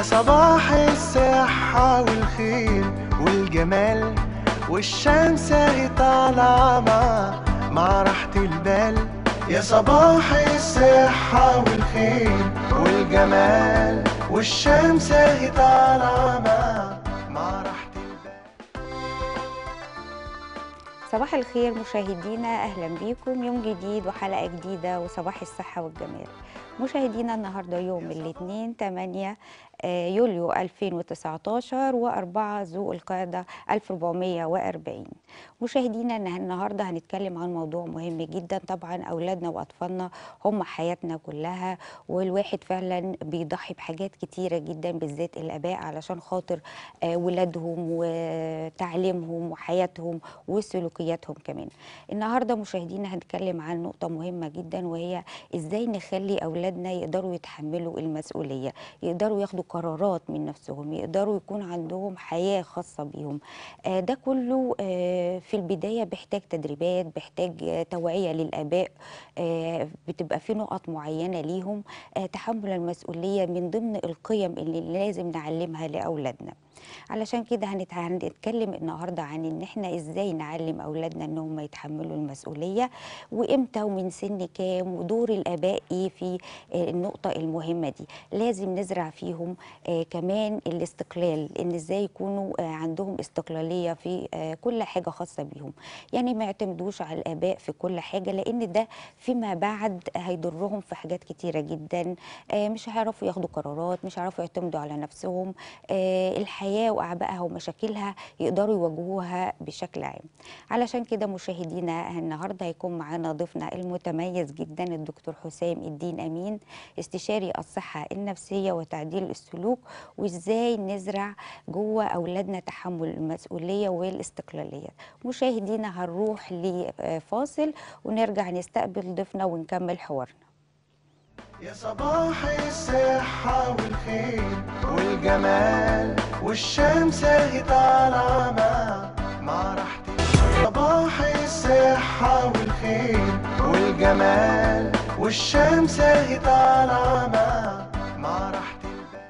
يا صباح الصحة والخير والجمال والشمس اهي طالعة مع مع راحة البال يا صباح الصحة والخير والجمال والشمس اهي طالعة مع مع راحة البال صباح الخير مشاهدينا اهلا بيكم يوم جديد وحلقه جديده وصباح الصحه والجمال مشاهدينا النهارده يوم الاثنين 8 آه، يوليو 2019 و4 ذو القعده 1440 مشاهدينا إن النهارده هنتكلم عن موضوع مهم جدا طبعا اولادنا واطفالنا هم حياتنا كلها والواحد فعلا بيضحي بحاجات كتيره جدا بالذات الاباء علشان خاطر آه، ولادهم وتعليمهم وحياتهم وسلوكياتهم كمان النهارده مشاهدينا هنتكلم عن نقطه مهمه جدا وهي ازاي نخلي اولادنا يقدروا يتحملوا المسؤوليه يقدروا ياخدوا قرارات من نفسهم يقدروا يكون عندهم حياه خاصه بيهم آه، ده كله آه، في البدايه بيحتاج تدريبات بيحتاج آه، توعيه للاباء آه، بتبقى في نقط معينه ليهم آه، تحمل المسؤوليه من ضمن القيم اللي لازم نعلمها لاولادنا علشان كده هنت- هنتكلم النهارده عن ان احنا ازاي نعلم اولادنا ان هم يتحملوا المسؤوليه وامتى ومن سن كام ودور الاباء ايه في آه، النقطه المهمه دي لازم نزرع فيهم آه، كمان الاستقلال ان ازاي يكونوا آه، عندهم استقلاليه في آه، كل حاجه خاصه بيهم يعني ما يعتمدوش على الاباء في كل حاجه لان ده فيما بعد هيضرهم في حاجات كتيره جدا آه، مش هيعرفوا ياخدوا قرارات مش هيعرفوا يعتمدوا على نفسهم آه، الحياه واعبائها ومشاكلها يقدروا يواجهوها بشكل عام علشان كده مشاهدينا النهارده هيكون معانا ضيفنا المتميز جدا الدكتور حسام الدين امين استشاري الصحه النفسيه وتعديل السلوك وازاي نزرع جوه اولادنا تحمل المسؤوليه والاستقلاليه مشاهدينا هنروح لفاصل ونرجع نستقبل ضيفنا ونكمل حوارنا يا صباح الصحة والخير والجمال والشمس اهي طالعة مع مع راحة البال. صباح الصحة والخير والجمال والشمس اهي طالعة مع مع راحة البال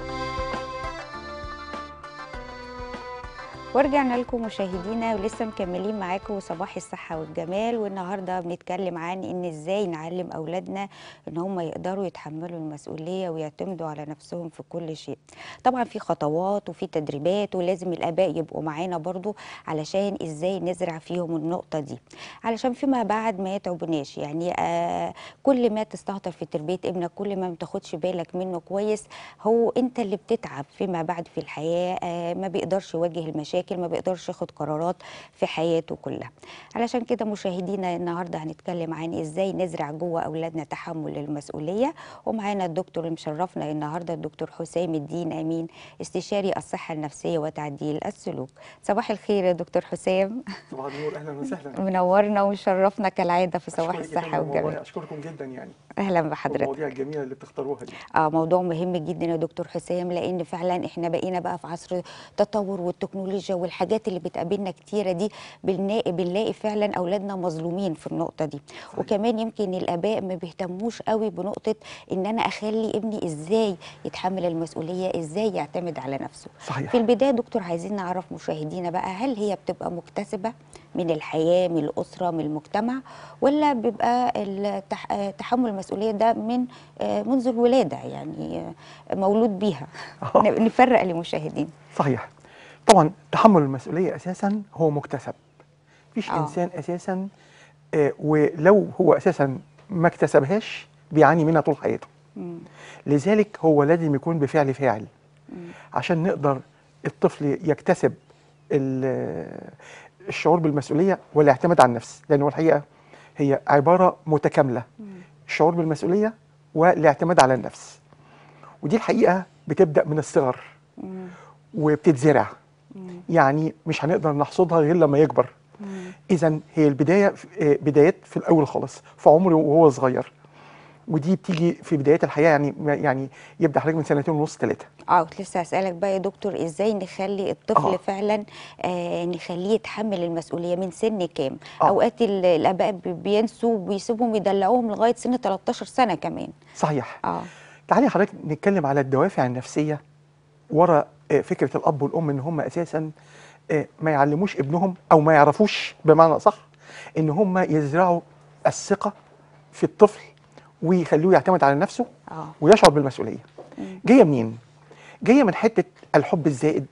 ورجعنا لكم مشاهدينا ولسه مكملين معاكم صباح الصحة والجمال والنهاردة بنتكلم عن ان ازاي نعلم اولادنا ان هم يقدروا يتحملوا المسؤولية ويعتمدوا على نفسهم في كل شيء طبعا في خطوات وفي تدريبات ولازم الاباء يبقوا معانا برضو علشان ازاي نزرع فيهم النقطة دي علشان فيما بعد ما يتعبوناش يعني آه كل ما تستهتر في تربية ابنك كل ما ما تاخدش بالك منه كويس هو انت اللي بتتعب فيما بعد في الحياة آه ما بيقدرش يواجه المشاكل ما بيقدرش ياخد قرارات في حياته كلها علشان كده مشاهدينا النهارده هنتكلم عن ازاي نزرع جوه اولادنا تحمل المسؤوليه ومعانا الدكتور اللي مشرفنا النهارده الدكتور حسام الدين امين استشاري الصحه النفسيه وتعديل السلوك صباح الخير يا دكتور حسام صباح النور اهلا وسهلا منورنا ومشرفنا كالعاده في صباح أشكرك جداً الصحه والله، والجمال اشكركم جدا يعني اهلا بحضرتك المواضيع الجميله اللي بتختاروها دي اه موضوع مهم جدا يا دكتور حسام لان فعلا احنا بقينا بقى في عصر التطور والتكنولوجيا والحاجات اللي بتقابلنا كتيره دي بنلاقي بنلاقي فعلا اولادنا مظلومين في النقطه دي صحيح. وكمان يمكن الاباء ما بيهتموش قوي بنقطه ان انا اخلي ابني ازاي يتحمل المسؤوليه ازاي يعتمد على نفسه صحيح في البدايه دكتور عايزين نعرف مشاهدينا بقى هل هي بتبقى مكتسبه من الحياه من الاسره من المجتمع ولا بيبقى التح- آه، تحمل المسؤوليه ده من آه، منذ الولاده يعني آه، مولود بيها آه. ن- نفرق لمشاهدين صحيح طبعا تحمل المسؤوليه اساسا هو مكتسب مفيش آه. انسان اساسا آه، ولو هو اساسا ما اكتسبهاش بيعاني منها طول حياته مم. لذلك هو لازم يكون بفعل فاعل عشان نقدر الطفل يكتسب ال- الشعور بالمسؤوليه والاعتماد على النفس لانه الحقيقه هي عباره متكامله الشعور بالمسؤوليه والاعتماد على النفس ودي الحقيقه بتبدا من الصغر مم. وبتتزرع يعني مش هنقدر نحصدها غير لما يكبر اذا هي البدايه آه، بدايات في الاول خالص في عمره وهو صغير ودي بتيجي في بدايات الحياه يعني يعني يبدا حضرتك من سنتين ونص ثلاثه اه كنت لسه هسألك بقى يا دكتور ازاي نخلي الطفل آه. فعلا آه نخليه يتحمل المسؤولية من سن كام آه. اوقات ال- الاباء بي- بينسوا وبيسيبهم يدلعوهم لغاية سن 13 سنة كمان صحيح اه تعالي حضرتك نتكلم على الدوافع النفسيه ورا آه، فكره الاب والام ان هم اساسا آه، ما يعلموش ابنهم او ما يعرفوش بمعنى صح ان هم يزرعوا الثقه في الطفل ويخلوه يعتمد على نفسه اه ويشعر بالمسؤوليه جايه منين جايه من حته الحب الزائد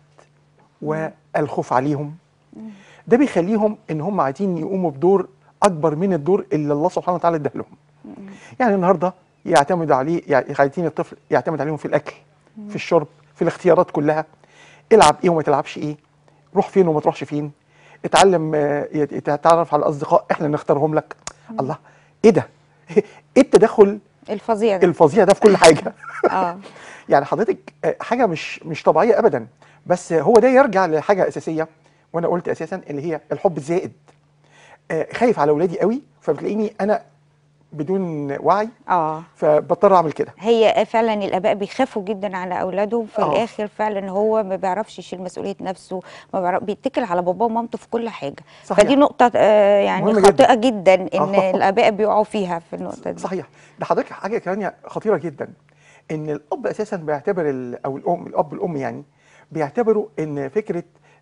والخوف عليهم ده بيخليهم ان هم عايزين يقوموا بدور اكبر من الدور اللي الله سبحانه وتعالى اداه لهم يعني النهارده يعتمد عليه يعني عايزين الطفل يعتمد عليهم في الاكل في الشرب في الاختيارات كلها العب ايه وما تلعبش ايه روح فين وما تروحش فين اتعلم آه، يت- تتعرف على الاصدقاء احنا نختارهم لك الله ايه ده ايه التدخل الفظيع ده الفظيع ده في كل حاجه اه يعني حضرتك آه، حاجه مش مش طبيعيه ابدا بس هو ده يرجع لحاجه اساسيه وانا قلت اساسا اللي هي الحب الزائد آه، خايف على اولادي قوي فبتلاقيني انا بدون وعي اه فبضطر اعمل كده هي فعلا الاباء بيخافوا جدا على اولادهم في آه. الاخر فعلا هو ما بيعرفش يشيل مسؤوليه نفسه ما بيعرف بيتكل على باباه ومامته في كل حاجه صحيح. فدي نقطه آه يعني مهمة خاطئه جدا, ان آه. الاباء بيقعوا فيها في النقطه دي صحيح ده حضرتك حاجه كمان خطيره جدا ان الاب اساسا بيعتبر ال- او الام الاب الام يعني بيعتبروا ان فكره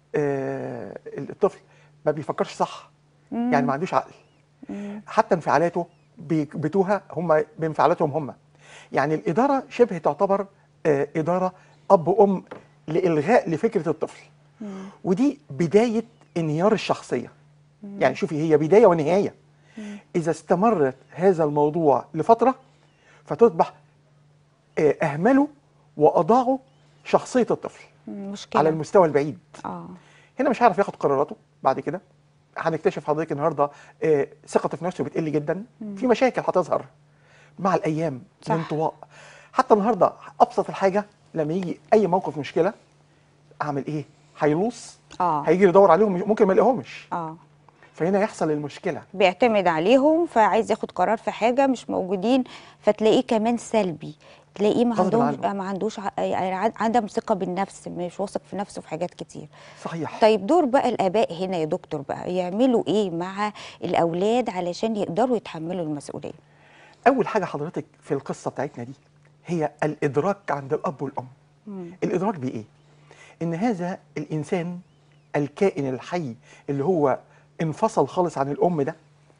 آه، الطفل ما بيفكرش صح يعني ما عندوش عقل حتى انفعالاته بي- بتوها هم بانفعالاتهم هم يعني الاداره شبه تعتبر آه، اداره اب وام لالغاء لفكره الطفل ودي بدايه انهيار الشخصيه يعني شوفي هي بدايه ونهايه اذا استمرت هذا الموضوع لفتره فتذبح آه، اهملوا واضاعوا شخصيه الطفل مم، مشكله على المستوى البعيد اه هنا مش هيعرف ياخد قراراته بعد كده هنكتشف حضرتك النهارده آه، ثقته في نفسه بتقل جدا في مشاكل هتظهر مع الايام صح. الانطواء حتى النهارده ابسط الحاجه لما يجي اي موقف مشكله اعمل ايه هيلوص اه هيجي يدور عليهم ممكن ما يلاقيهمش اه فهنا يحصل المشكله بيعتمد عليهم فعايز ياخد قرار في حاجه مش موجودين فتلاقيه كمان سلبي تلاقيه ما غصب عندهمش عنه. ما عندوش ع- يعني عدم ثقه بالنفس مش واثق في نفسه في حاجات كتير صحيح طيب دور بقى الاباء هنا يا دكتور بقى يعملوا ايه مع الاولاد علشان يقدروا يتحملوا المسؤوليه اول حاجه حضرتك في القصه بتاعتنا دي هي الادراك عند الاب والام الادراك بايه ان هذا الانسان الكائن الحي اللي هو انفصل خالص عن الام ده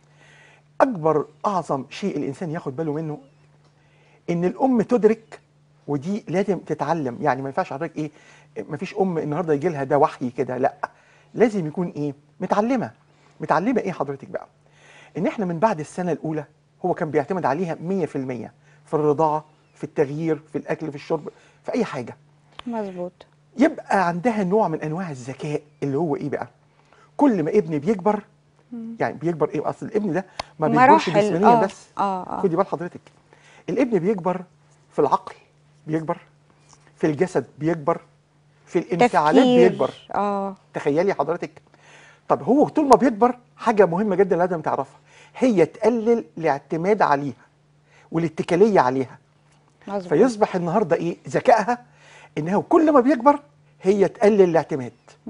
اكبر اعظم شيء الانسان ياخد باله منه ان الام تدرك ودي لازم تتعلم يعني ما ينفعش حضرتك ايه ما فيش ام النهارده يجي لها ده وحي كده لا لازم يكون ايه متعلمه متعلمه ايه حضرتك بقى ان احنا من بعد السنه الاولى هو كان بيعتمد عليها 100% في الرضاعه في التغيير في الاكل في الشرب في اي حاجه مظبوط يبقى عندها نوع من انواع الذكاء اللي هو ايه بقى كل ما ابني بيكبر يعني بيكبر ايه اصل الابن ده ما بيكبرش مراحل، جسمانيا آه، بس آه، آه. خدي بال حضرتك الابن بيكبر في العقل بيكبر في الجسد بيكبر في الانفعالات تفكير. بيكبر اه تخيلي حضرتك طب هو طول ما بيكبر حاجه مهمه جدا لازم تعرفها هي تقلل الاعتماد عليها والاتكاليه عليها مظبوط فيصبح النهارده ايه ذكائها انها كل ما بيكبر هي تقلل الاعتماد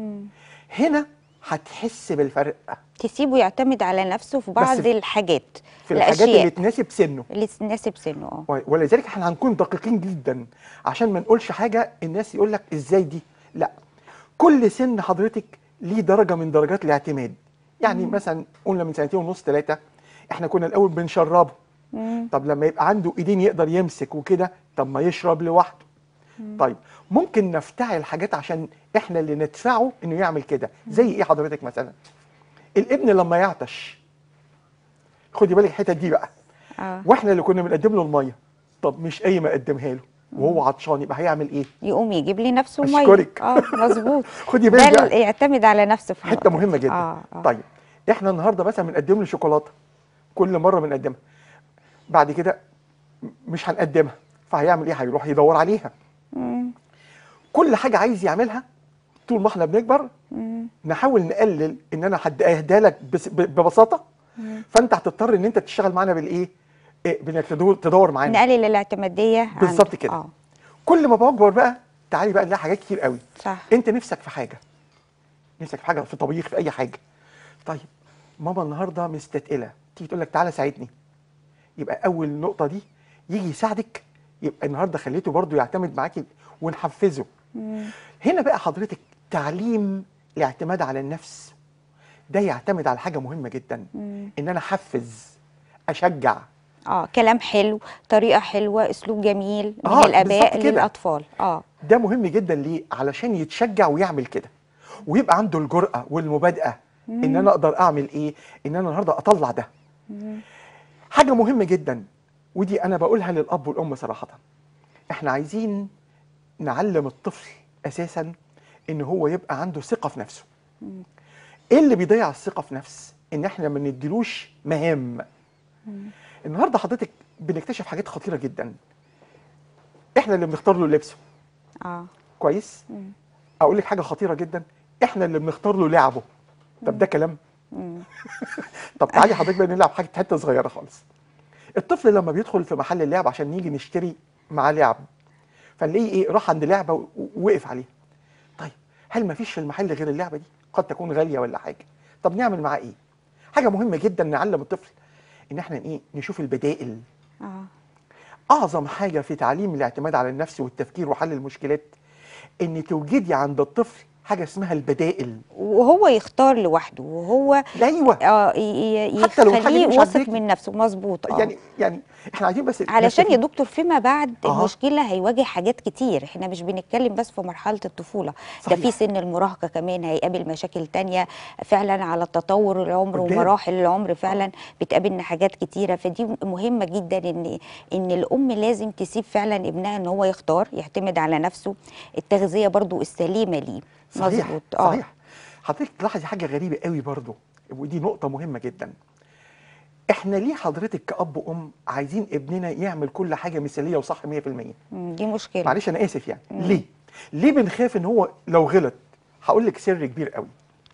هنا هتحس بالفرق تسيبه يعتمد على نفسه في بعض في- الحاجات في الحاجات الاشياء اللي تناسب سنه اللي تناسب سنه اه و- ولذلك احنا هنكون دقيقين جدا عشان ما نقولش حاجه الناس يقول لك ازاي دي لا كل سن حضرتك ليه درجه من درجات الاعتماد يعني مثلا قلنا من سنتين ونص ثلاثه احنا كنا الاول بنشربه طب لما يبقى عنده ايدين يقدر يمسك وكده طب ما يشرب لوحده طيب ممكن نفتعل حاجات عشان احنا اللي ندفعه انه يعمل كده زي ايه حضرتك مثلا الابن لما يعطش خدي بالك الحته دي بقى اه واحنا اللي كنا بنقدم له الميه طب مش اي ما اقدمها له وهو عطشان يبقى هيعمل ايه يقوم يجيب لي نفسه ميه أشكرك. اه مظبوط خدي ده بالك ال- بقى يعتمد على نفسه في حته النقطة مهمه دي. جدا اه اه طيب احنا النهارده مثلا بنقدم له شوكولاته كل مره بنقدمها بعد كده م- مش هنقدمها فهيعمل ايه هيروح يدور عليها مم. كل حاجه عايز يعملها طول ما احنا بنكبر نحاول نقلل ان انا هديها لك بس- ب- ببساطه فانت هتضطر ان انت تشتغل معانا بالايه إيه، بانك تدور, تدور معانا نقلل الاعتماديه عنده. بالظبط كده. اه كل ما بكبر بقى تعالي بقى نلاقي حاجات كتير قوي صح انت نفسك في حاجه نفسك في حاجه في طبيخ في اي حاجه طيب ماما النهارده مستثقله تيجي تقول لك تعالى ساعدني يبقى اول نقطه دي يجي يساعدك يبقى النهارده خليته برضه يعتمد معاكي ونحفزه هنا بقى حضرتك تعليم الاعتماد على النفس ده يعتمد على حاجه مهمه جدا ان انا احفز اشجع اه كلام حلو طريقه حلوه اسلوب جميل من آه، الاباء بالظبط كده. للاطفال اه ده مهم جدا ليه علشان يتشجع ويعمل كده ويبقى عنده الجرأة والمبادئة ان انا اقدر اعمل ايه ان انا النهارده اطلع ده حاجة مهمة جدا ودي انا بقولها للاب والام صراحة احنا عايزين نعلم الطفل اساسا ان هو يبقى عنده ثقة في نفسه ايه اللي بيضيع الثقة في نفس ان احنا ما نديلوش مهام النهارده حضرتك بنكتشف حاجات خطيرة جدا احنا اللي بنختار له لبسه اه كويس اقول لك حاجه خطيره جدا احنا اللي بنختار له لعبه طب ده كلام طب تعالي حضرتك بقى نلعب حاجه حته صغيره خالص الطفل لما بيدخل في محل اللعب عشان نيجي نشتري معاه لعب فنلاقيه ايه راح عند لعبه و- ووقف عليها طيب هل ما فيش في المحل غير اللعبه دي قد تكون غاليه ولا حاجه طب نعمل معاه ايه حاجه مهمه جدا نعلم الطفل ان احنا ايه نشوف البدائل اه اعظم حاجه في تعليم الاعتماد على النفس والتفكير وحل المشكلات ان توجدي عند الطفل حاجه اسمها البدائل وهو يختار لوحده وهو لا ايوه اه ي- ي- حتى لو الحاجة دي يخليه مش واثق عاجباكي. من نفسه مظبوط اه يعني يعني احنا عايزين بس علشان يا نستفيد. دكتور فيما بعد أها. المشكله هيواجه حاجات كتير احنا مش بنتكلم بس في مرحله الطفوله ده صحيح. في سن المراهقه كمان هيقابل مشاكل تانية فعلا على تطور العمر قدام. ومراحل العمر فعلا بتقابلنا حاجات كتيره فدي مهمه جدا ان ان الام لازم تسيب فعلا ابنها ان هو يختار يعتمد على نفسه التغذيه برضو السليمه ليه صحيح مظبوط صحيح حضرتك تلاحظي حاجه غريبه قوي برضو ودي نقطه مهمه جدا احنا ليه حضرتك كاب وام عايزين ابننا يعمل كل حاجه مثاليه وصح 100% مم، دي مشكله معلش انا اسف يعني ليه ليه بنخاف ان هو لو غلط هقول لك سر كبير قوي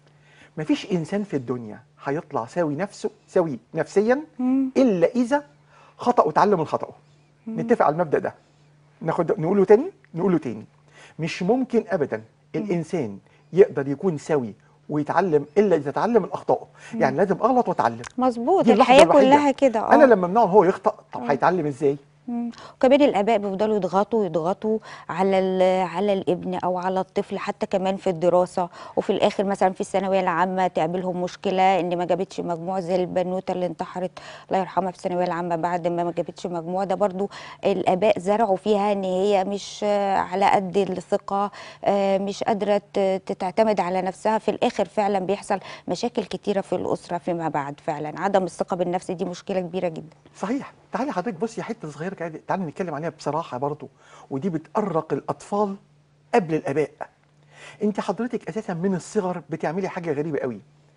مفيش انسان في الدنيا هيطلع سوي نفسه سوي نفسيا الا اذا خطا وتعلم من خطاه نتفق على المبدا ده ناخد نقوله تاني نقوله تاني مش ممكن ابدا الانسان يقدر يكون سوي ويتعلم الا اذا اتعلم من اخطائه يعني لازم اغلط واتعلم مظبوط دي اللحظة الحياه الوحيدة. كلها كده اه انا لما امنعه هو يخطا طب هيتعلم ازاي مم. وكمان الاباء بيفضلوا يضغطوا يضغطوا على ال- على الابن او على الطفل حتى كمان في الدراسه وفي الاخر مثلا في الثانويه العامه تقابلهم مشكله ان ما جابتش مجموع زي البنوته اللي انتحرت الله يرحمها في الثانويه العامه بعد ما ما جابتش مجموع ده برضو الاباء زرعوا فيها ان هي مش آه، على قد الثقه آه، مش قادره ت- تعتمد على نفسها في الاخر فعلا بيحصل مشاكل كتيره في الاسره فيما بعد فعلا عدم الثقه بالنفس دي مشكله كبيره جدا صحيح تعالي حضرتك بصي حته صغيره كده تعالي نتكلم عليها بصراحه برضو ودي بتأرق الاطفال قبل الاباء انت حضرتك اساسا من الصغر بتعملي حاجه غريبه قوي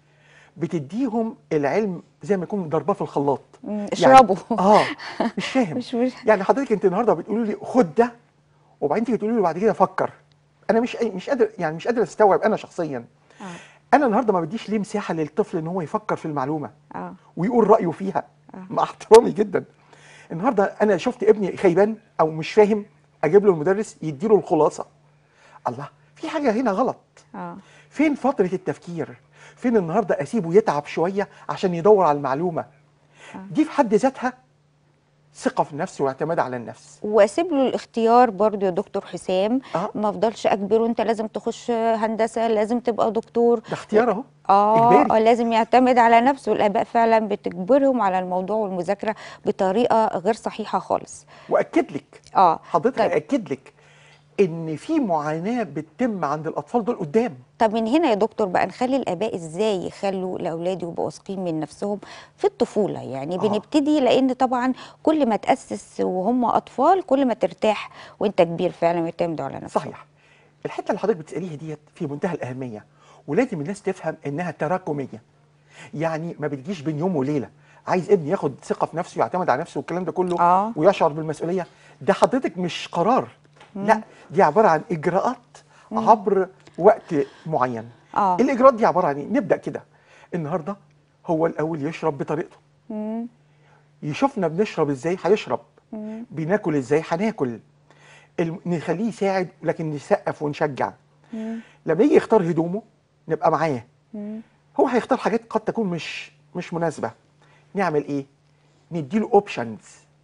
بتديهم العلم زي ما يكون ضرباه في الخلاط مم، اشربوا. اه مش فاهم مش- مش- يعني حضرتك انت النهارده بتقولي لي خد ده وبعدين تيجي تقولي لي بعد كده فكر انا مش مش قادر يعني مش قادر استوعب انا شخصيا اه انا النهارده ما بديش ليه مساحه للطفل ان هو يفكر في المعلومه اه ويقول رايه فيها مع احترامي جدا النهارده انا شفت ابني خيبان او مش فاهم اجيب له المدرس يديله الخلاصه الله في حاجه هنا غلط اه فين فتره التفكير فين النهارده اسيبه يتعب شويه عشان يدور على المعلومه دي في حد ذاتها ثقه في النفس واعتماد على النفس واسيب له الاختيار برضو يا دكتور حسام آه. ما افضلش اجبره انت لازم تخش هندسه لازم تبقى دكتور ده اختيار اهو اه إجباري. آه، لازم يعتمد على نفسه الاباء فعلا بتجبرهم على الموضوع والمذاكره بطريقه غير صحيحه خالص واكد لك اه حضرتك طيب. اكد لك ان في معاناه بتتم عند الاطفال دول قدام طب من هنا يا دكتور بقى نخلي الاباء ازاي يخلوا الاولاد يبقوا واثقين من نفسهم في الطفوله يعني آه. بنبتدي لان طبعا كل ما تاسس وهم اطفال كل ما ترتاح وانت كبير فعلا ويعتمدوا على نفسهم صحيح الحته اللي حضرتك بتساليها ديت في منتهى الاهميه ولازم الناس تفهم انها تراكميه يعني ما بتجيش بين يوم وليله عايز ابني ياخد ثقه في نفسه ويعتمد على نفسه والكلام ده كله آه. ويشعر بالمسؤوليه ده حضرتك مش قرار لا دي عباره عن اجراءات عبر وقت معين آه. الاجراءات دي عباره عن ايه نبدا كده النهارده هو الاول يشرب بطريقته مم. يشوفنا بنشرب ازاي هيشرب بناكل ازاي هناكل الم- نخليه يساعد لكن نسقف ونشجع لما يجي يختار هدومه نبقى معاه هو هيختار حاجات قد تكون مش مش مناسبه نعمل ايه نديله اوبشنز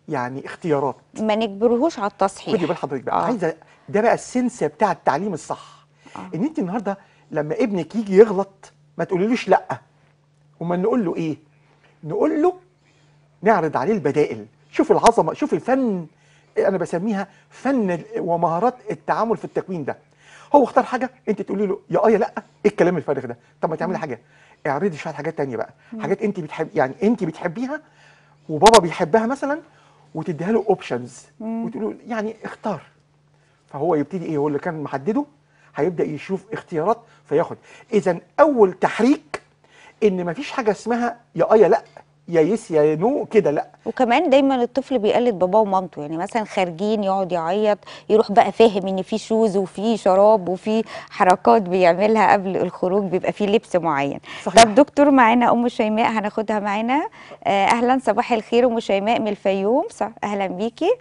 يعني اختيارات ما نجبرهوش على خدي التصحيح بال حضرتك بقى آه. عايزه ده بقى السنس بتاع التعليم الصح آه. ان انت النهارده لما ابنك يجي يغلط ما تقوليلوش لا وما نقول له ايه نقول له نعرض عليه البدائل شوف العظمه شوف الفن انا بسميها فن ال- ومهارات التعامل في التكوين ده هو اختار حاجه انت تقولي له يا اه يا لا ايه الكلام الفارغ ده طب ما تعملي حاجه اعرضي شويه حاجات تانية بقى حاجات انت بتحب يعني انت بتحبيها وبابا بيحبها مثلا وتديها له اوبشنز وتقول له يعني اختار فهو يبتدي ايه هو اللي كان محدده هيبدا يشوف اختيارات فياخد اذا اول تحريك ان مفيش حاجه اسمها يا اه يا لا يا يس يا نو كده لا وكمان دايما الطفل بيقلد باباه ومامته يعني مثلا خارجين يقعد يعيط يروح بقى فاهم ان في شوز وفي شراب وفي حركات بيعملها قبل الخروج بيبقى في لبس معين صحيح. طب دكتور معانا ام شيماء هناخدها معانا آه، اهلا صباح الخير ام شيماء من الفيوم صح اهلا بيكي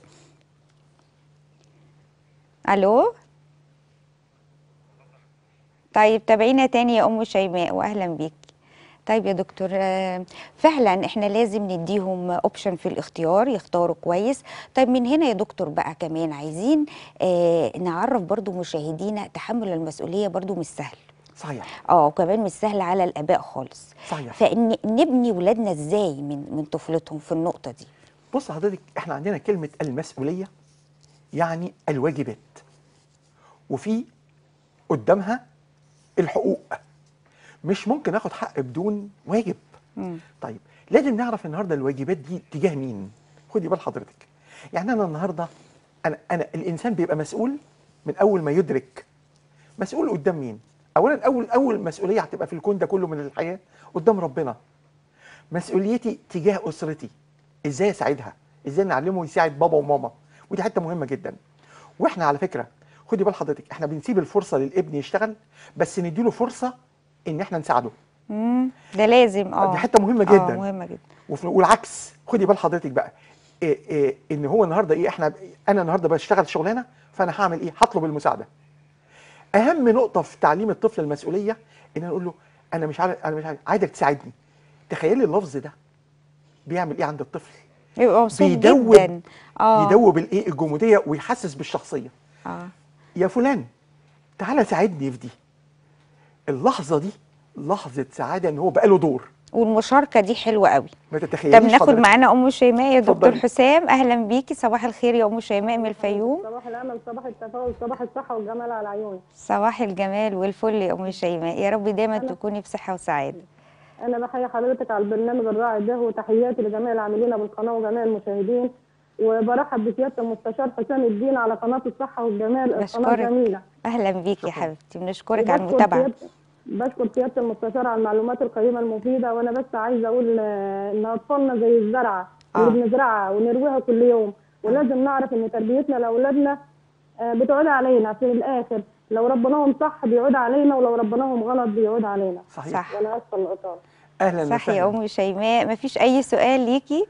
الو طيب تابعينا تاني يا ام شيماء واهلا بيكي طيب يا دكتور آه، فعلا احنا لازم نديهم اوبشن في الاختيار يختاروا كويس طيب من هنا يا دكتور بقى كمان عايزين آه نعرف برضو مشاهدينا تحمل المسؤولية برضو مش سهل صحيح اه وكمان مش سهل على الاباء خالص صحيح فان نبني ولادنا ازاي من من طفولتهم في النقطة دي بص حضرتك احنا عندنا كلمه المسؤوليه يعني الواجبات وفي قدامها الحقوق مش ممكن اخد حق بدون واجب مم. طيب لازم نعرف النهارده الواجبات دي تجاه مين خدي بال حضرتك يعني انا النهارده انا انا الانسان بيبقى مسؤول من اول ما يدرك مسؤول قدام مين اولا اول اول مسؤوليه هتبقى في الكون ده كله من الحياه قدام ربنا مسؤوليتي تجاه اسرتي ازاي اساعدها ازاي نعلمه يساعد بابا وماما ودي حته مهمه جدا واحنا على فكره خدي بال حضرتك احنا بنسيب الفرصه للابن يشتغل بس نديله فرصه ان احنا نساعده مم. ده لازم اه دي حته مهمه اه جدا مهمة جدا وفي- والعكس خدي بال حضرتك بقى إيه إيه ان هو النهارده ايه احنا انا النهارده بشتغل شغلانه فانا هعمل ايه؟ هطلب المساعده. اهم نقطه في تعليم الطفل المسؤوليه ان انا اقول له انا مش عارف انا مش عارف عايزك تساعدني. تخيلي اللفظ ده بيعمل ايه عند الطفل؟ يبقى مبسوط بيدوب جدا اه يدوب الايه الجموديه ويحسس بالشخصيه. اه يا فلان تعالى ساعدني في دي. اللحظه دي لحظه سعاده ان هو بقى له دور والمشاركة دي حلوة قوي ما تتخيليش طب ناخد حضرتك. معانا ام شيماء يا دكتور اتفضلي. حسام اهلا بيكي صباح الخير يا ام شيماء من الفيوم صباح الامل صباح التفاؤل صباح الصحه والجمال على العيون صباح الجمال والفل يا ام شيماء يا رب دايما تكوني بصحة وسعادة انا بحيي حضرتك على البرنامج الرائع ده وتحياتي لجميع العاملين بالقناه وجميع المشاهدين وبرحب بسياده المستشار حسام الدين على قناه الصحه والجمال القناه بشكرك. جميله اهلا بيكي يا شكراً. حبيبتي بنشكرك على وبشكر المتابعة سيادة- بشكر سياده المستشار على المعلومات القيمه المفيده وانا بس عايزه اقول آه، ان اطفالنا زي الزرعه آه. اللي بنزرعها ونرويها كل يوم ولازم نعرف ان تربيتنا لاولادنا آه، بتعود علينا في الاخر لو ربناهم صح بيعود علينا ولو ربناهم غلط بيعود علينا صحيح صح وانا اسفه الاطاله اهلا صح يا وسهلا ام شيماء مفيش اي سؤال ليكي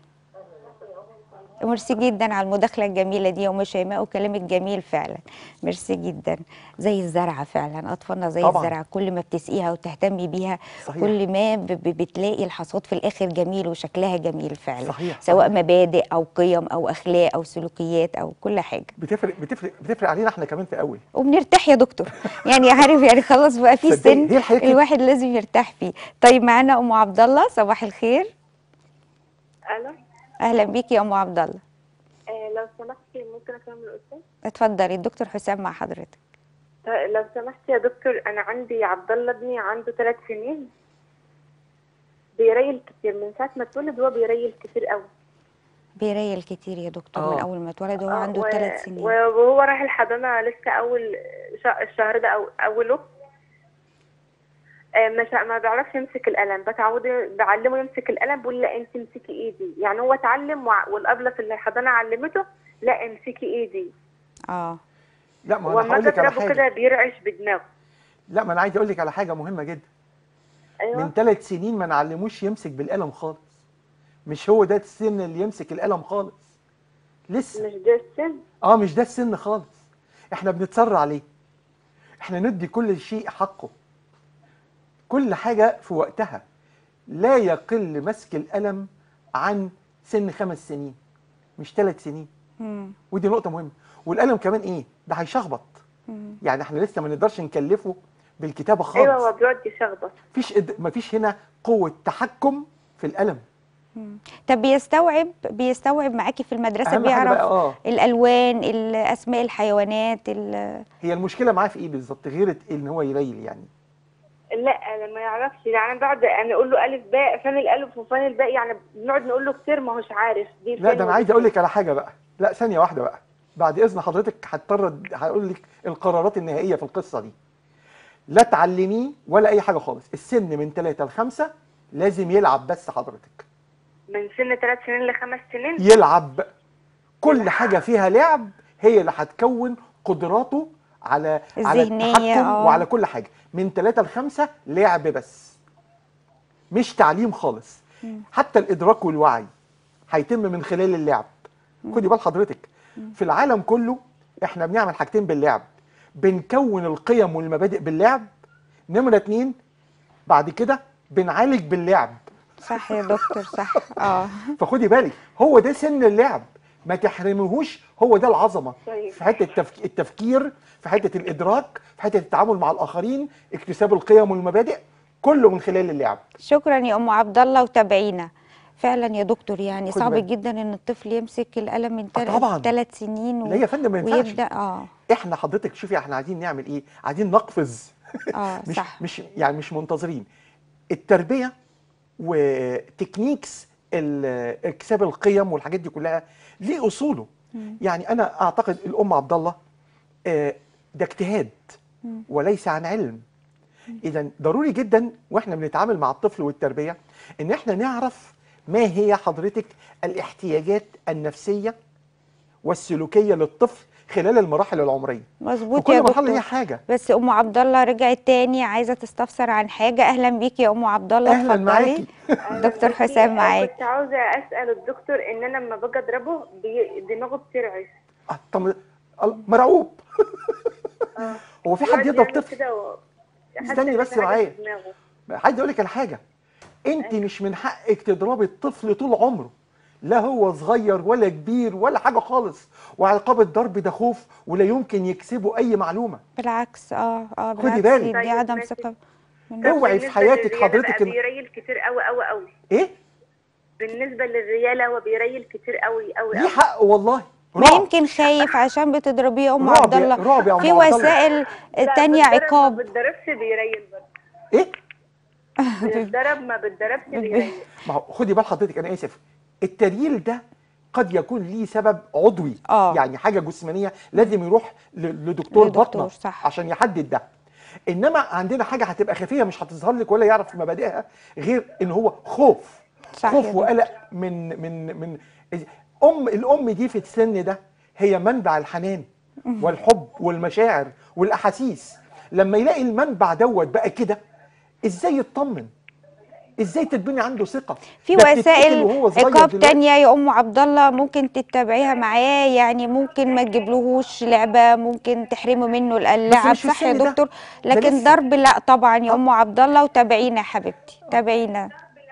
ميرسي جدا على المداخلة الجميلة دي يا ام شيماء وكلامك جميل فعلا ميرسي جدا زي الزرعة فعلا اطفالنا زي طبعاً. الزرعة كل ما بتسقيها وتهتمي بيها صحيح. كل ما ب- ب- بتلاقي الحصاد في الاخر جميل وشكلها جميل فعلا صحيح، سواء صحيح. مبادئ او قيم او اخلاق او سلوكيات او كل حاجة بتفرق بتفرق بتفرق علينا احنا كمان في قوي وبنرتاح يا دكتور يعني عارف يعني خلاص بقى في صدقني، سن هي الحياة كده. الواحد لازم يرتاح فيه طيب معانا ام عبد الله صباح الخير الو اهلا بيكي يا ام عبد الله آه لو سمحتي ممكن اكلم الاستاذ اتفضلي الدكتور حسام مع حضرتك طيب لو سمحتي يا دكتور انا عندي عبد الله ابني عنده ثلاث سنين بيريل كتير من ساعه ما اتولد هو بيريل كتير قوي بيريل كتير يا دكتور من آه. اول ما اتولد وهو آه، عنده و- ثلاث سنين وهو راح الحضانه لسه اول ش- الشهر ده او اوله آه، مش ما بيعرفش يمسك القلم بتعوده بعلمه يمسك القلم بقول لا انت امسكي ايدي يعني هو اتعلم وع- والابله في الحضانه علمته لا امسكي ايدي اه لا ما انا وما هقول لك على تضربه حاجه كده بيرعش بدماغه لا ما انا عايز اقول لك على حاجه مهمه جدا ايوه من ثلاث سنين ما نعلموش يمسك بالقلم خالص مش هو ده السن اللي يمسك القلم خالص لسه مش ده السن اه مش ده السن خالص احنا بنتسرع عليه احنا ندي كل شيء حقه كل حاجة في وقتها لا يقل مسك القلم عن سن خمس سنين مش ثلاث سنين مم. ودي نقطه مهمه والقلم كمان ايه ده هيشخبط مم. يعني احنا لسه ما نقدرش نكلفه بالكتابه خالص ايوه هو بيقعد يشخبط مفيش إد... مفيش هنا قوه تحكم في القلم طب بيستوعب بيستوعب معاكي في المدرسه اهم حاجه بيعرف بقى اه الالوان ال- اسماء الحيوانات ال- هي المشكله معاه في ايه بالظبط غير ان هو يريل يعني لا انا ما يعرفش يعني بعد انا اقول له الف باء فين الالف وفين الباء يعني بنقعد نقول له كتير ما هوش عارف دي لا فين ده انا ودي عايز اقول فين. لك على حاجه بقى لا ثانيه واحده بقى بعد اذن حضرتك هضطر أد- هقول لك القرارات النهائيه في القصه دي لا تعلميه ولا اي حاجه خالص السن من 3 ل 5 لازم يلعب بس حضرتك من سن ثلاث سنين لخمس سنين يلعب كل حاجه فيها لعب هي اللي هتكون قدراته على على الذهنية، التحكم آه. وعلى كل حاجه من 3 ل 5 لعب بس مش تعليم خالص حتى الادراك والوعي هيتم من خلال اللعب خدي بال حضرتك في العالم كله احنا بنعمل حاجتين باللعب بنكون القيم والمبادئ باللعب نمره اتنين بعد كده بنعالج باللعب صح يا دكتور صح اه فخدي بالك هو ده سن اللعب ما تحرمهوش هو ده العظمه طيب. في حته التفك... التفكير في حته الادراك في حته التعامل مع الاخرين اكتساب القيم والمبادئ كله من خلال اللعب شكرا يا ام عبد الله وتابعينا فعلا يا دكتور يعني خد صعب بالك. جدا ان الطفل يمسك القلم من آه طبعاً. ثلاث سنين و... لا يا فندم ما ينفعش ويبدا اه احنا حضرتك شوفي احنا عايزين نعمل ايه عايزين نقفز اه مش صح مش يعني مش منتظرين التربيه وتكنيكس ال- اكتساب القيم والحاجات دي كلها ليه اصوله يعني انا اعتقد الام عبد الله آه، ده اجتهاد وليس عن علم اذا ضروري جدا واحنا بنتعامل مع الطفل والتربيه ان احنا نعرف ما هي حضرتك الاحتياجات النفسيه والسلوكيه للطفل خلال المراحل العمريه مظبوط وكل يا مرحله دكتور ليها حاجه بس ام عبد الله رجعت تاني عايزه تستفسر عن حاجه اهلا بيكي يا ام عبد الله اهلا اتفضلي معاكي دكتور بصي، حسام أنا معاك كنت عاوزه اسال الدكتور ان انا لما باجي اضربه بي... دماغه بترعش آه، طب ال- مرعوب هو في حد يقعد يضرب يعمل طفل كده و... حاسة استني إن بس في حاجة معايا. في دماغه. عايز اقول لك على حاجه انت مش من حقك تضربي الطفل طول عمره لا هو صغير ولا كبير ولا حاجه خالص وعقاب الضرب ده خوف ولا يمكن يكسبه اي معلومه بالعكس اه اه خدي بالعكس بالك. دي طيب، عدم ماشي. ثقه من طب اوعي في بالنسبة حياتك للرجالة حضرتك بقى إن- بيريل كتير قوي قوي قوي ايه بالنسبه للرجاله هو بيريل كتير قوي قوي ليه قوي حق والله ما رعب يمكن خايف عشان بتضربيه يا ام رعب عبد يا- الله رعب يا أم في عبد الله. وسائل لا، تانية بتضرب ما عقاب بتضربش بيريل برضه ايه بتضرب ما بتضربش بيريل ما هو خدي بال حضرتك انا اسف الترييل ده قد يكون ليه سبب عضوي آه. يعني حاجه جسمانيه لازم يروح ل- لدكتور لدكتور، بطنه صح. عشان يحدد ده انما عندنا حاجه هتبقى خفيه مش هتظهر لك ولا يعرف مبادئها غير ان هو خوف صح يا خوف دكتور. وقلق من من من ام الام دي في السن ده هي منبع الحنان والحب والمشاعر والاحاسيس لما يلاقي المنبع دوت بقى كده ازاي يطمن ازاي تتبني عنده ثقه في ده بتتقتل وسائل وهو صغير عقاب دلوقتي. تانية يا ام عبد الله ممكن تتبعيها معاه يعني ممكن ما تجيبلهوش لعبه ممكن تحرمه منه اللعب مش في صح يا السن ده. دكتور ده لكن لسه. ضرب لا طبعا يا ام عبد الله وتابعينا يا حبيبتي تابعينا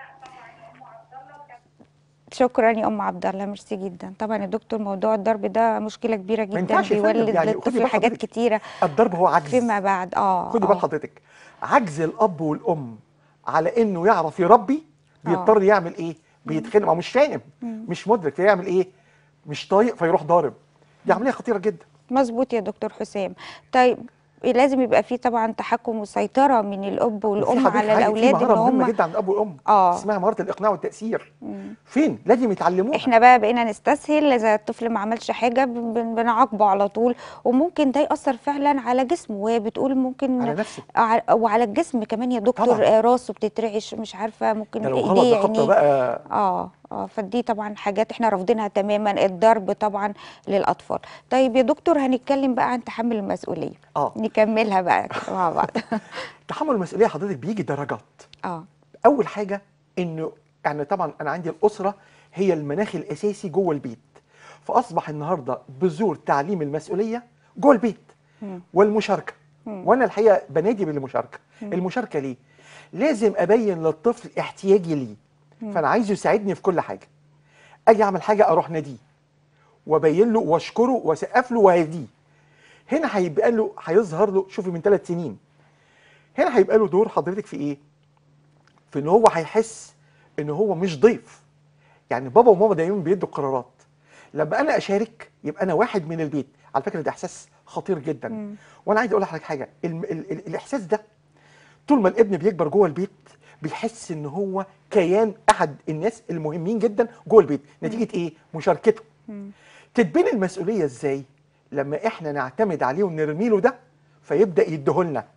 شكرا يا ام عبد الله ميرسي جدا طبعا يا دكتور موضوع الضرب ده مشكله كبيره جدا ينفعش يا فندم، بيولد يعني خدي للطفل بال حاجات حضرتك. كتيره الضرب هو عجز فيما بعد اه خدي بال آه. حضرتك عجز الاب والام على انه يعرف يربي بيضطر يعمل ايه بيتخانق ما هو مش فاهم مش مدرك فيعمل ايه مش طايق فيروح ضارب دي عمليه خطيره جدا مظبوط يا دكتور حسام طيب لازم يبقى في طبعا تحكم وسيطره من الاب وفي والام حضرتك على حاجة- في الاولاد ان مهاره مهمه هم جدا عند الاب والام آه. اسمها مهاره الاقناع والتاثير فين لازم يتعلموها احنا بقى بقينا نستسهل اذا الطفل ما عملش حاجه بن- بن- بنعاقبه على طول وممكن ده ياثر فعلا على جسمه وهي بتقول ممكن على نفسه. ع- وعلى الجسم كمان يا دكتور طبعاً. آه، راسه بتترعش مش عارفه ممكن ده لو غلط ايديه ده خبطه عينيه بقى اه اه فدي طبعا حاجات احنا رافضينها تماما الضرب طبعا للاطفال طيب يا دكتور هنتكلم بقى عن تحمل المسؤوليه اه نكملها بقى كده مع بعض تحمل المسؤوليه حضرتك بيجي درجات اه اول حاجه انه يعني طبعا انا عندي الاسره هي المناخ الاساسي جوه البيت فاصبح النهارده بذور تعليم المسؤوليه جوه البيت والمشاركه وانا الحقيقه بنادي بالمشاركه المشاركه ليه لازم ابين للطفل احتياجي ليه فانا عايزه يساعدني في كل حاجه اجي اعمل حاجه اروح ناديه وابين له واشكره واسقف له واهديه هنا هيبقى له هيظهر له شوفي من ثلاث سنين هنا هيبقى له دور حضرتك في ايه في ان هو هيحس ان هو مش ضيف يعني بابا وماما دايما بيدوا القرارات لما انا اشارك يبقى انا واحد من البيت على فكره ده احساس خطير جدا وانا عايز اقول لحضرتك حاجه الم- ال ال الاحساس ده طول ما الابن بيكبر جوه البيت بيحس ان هو كيان احد الناس المهمين جدا جوه البيت نتيجه ايه مشاركته تتبني المسؤوليه ازاي لما احنا نعتمد عليه ونرمي له ده فيبدا يديهولنا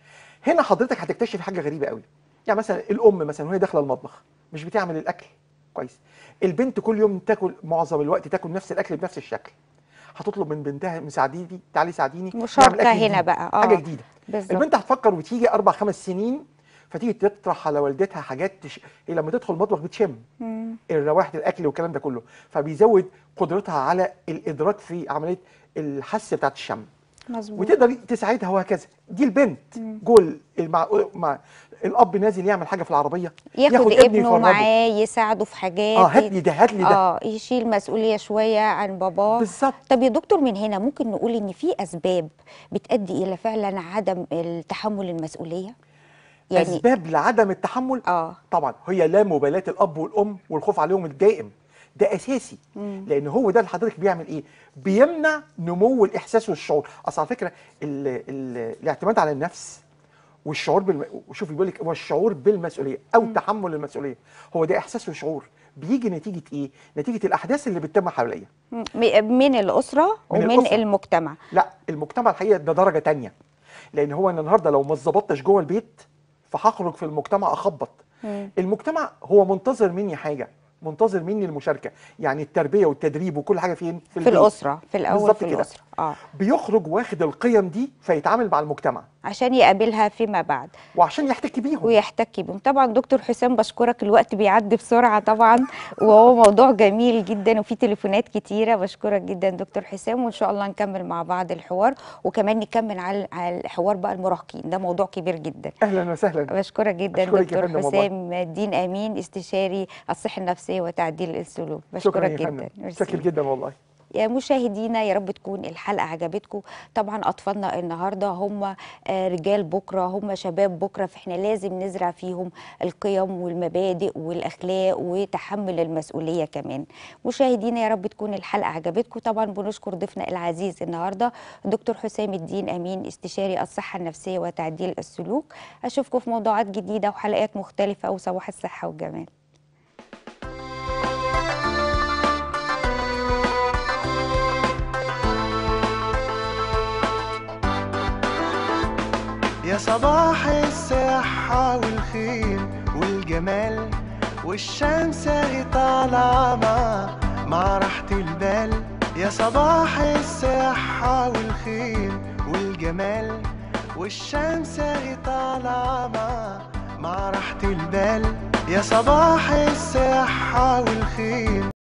هنا حضرتك هتكتشف حاجه غريبه قوي يعني مثلا الام مثلا وهي داخله المطبخ مش بتعمل الاكل كويس البنت كل يوم تاكل معظم الوقت تاكل نفس الاكل بنفس الشكل هتطلب من بنتها مساعديني تعالي ساعديني مشاركة نعمل أكل هنا جديد. بقى، آه. حاجه جديده بالظبط. البنت هتفكر وتيجي اربع خمس سنين فتيجي تطرح على والدتها حاجات تش... هي لما تدخل المطبخ بتشم الروائح الاكل والكلام ده كله فبيزود قدرتها على الادراك في عمليه الحس بتاعت الشم مظبوط وتقدر تساعدها وهكذا دي البنت جوه مع مع الاب نازل يعمل حاجه في العربيه ياخد ابنه ابنه يفرجه. معاه يساعده في حاجات اه هات لي ده هات لي ده اه يشيل مسؤوليه شويه عن باباه بالظبط طب يا دكتور من هنا ممكن نقول ان في اسباب بتؤدي الى فعلا عدم التحمل المسؤوليه يعني اسباب لعدم التحمل اه طبعا هي لا مبالاه الاب والام والخوف عليهم الدائم ده اساسي لان هو ده اللي حضرتك بيعمل ايه بيمنع نمو الاحساس والشعور اصل على فكره ال ال الاعتماد على النفس والشعور بالم... وشوف بيقول لك هو الشعور بالمسؤوليه او تحمل المسؤوليه هو ده احساس وشعور بيجي نتيجه ايه نتيجه الاحداث اللي بتتم حواليا م- من الاسره من ومن الأسرة. المجتمع لا المجتمع الحقيقه ده درجه تانية لان هو انا النهارده لو ما اتظبطتش جوه البيت فهخرج في المجتمع اخبط المجتمع هو منتظر مني حاجه منتظر مني المشاركه يعني التربيه والتدريب وكل حاجه فين في البيت. الاسره في الاول بالظبط في كده. الاسره اه بيخرج واخد القيم دي فيتعامل مع المجتمع عشان يقابلها فيما بعد وعشان يحتك بيهم ويحتك بهم طبعا دكتور حسام بشكرك الوقت بيعدي بسرعة طبعا وهو موضوع جميل جدا وفي تليفونات كتيرة بشكرك جدا دكتور حسام وإن شاء الله نكمل مع بعض الحوار وكمان نكمل على على الحوار بقى المراهقين ده موضوع كبير جدا اهلا وسهلا بشكرك جدا أشكرك يا دكتور فندم والله. حسام الدين أمين استشاري الصحة النفسية وتعديل السلوك شكرا بشكرك يا جدا فندم ميرسي. شكر جدا والله يا مشاهدينا يا رب تكون الحلقة عجبتكم طبعا أطفالنا النهاردة هم آه، رجال بكرة هم شباب بكرة فإحنا لازم نزرع فيهم القيم والمبادئ والأخلاق وتحمل المسؤولية كمان مشاهدينا يا رب تكون الحلقة عجبتكم طبعا بنشكر ضيفنا العزيز النهاردة دكتور حسام الدين أمين استشاري الصحة النفسية وتعديل السلوك أشوفكم في موضوعات جديدة وحلقات مختلفة وصباح الصحة والجمال يا صباح الصحة والخير والجمال والشمس اهي طالعة مع مع راحة البال يا صباح الصحة والخير والجمال والشمس اهي طالعة مع مع راحة البال يا صباح الصحة والخير